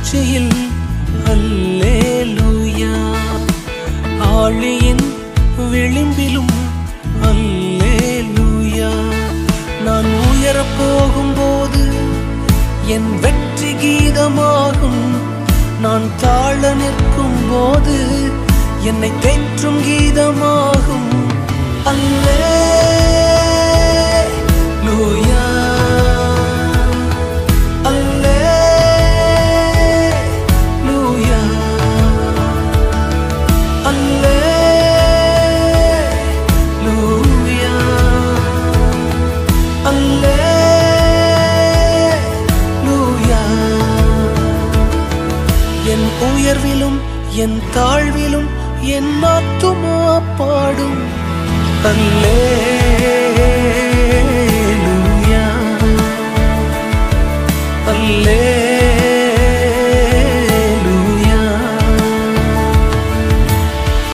உச்சியில் அல்லேலூயா ஆழியின் விளிம்பிலும் அல்லேலூயா நான் உயரப் போகும்போது என் வெற்றி கீதமாகும் நான் தாழ நிற்கும் போது என்னை தேற்றும் கீதமாகும் அல்லேலூயா அல்லேலூயா அல்லேலூயா அல்லேலூயா என் உயர்விலும் என் தாழ்விலும் என் ஆத்துமா பாடும் அல்லேலூயா அல்லே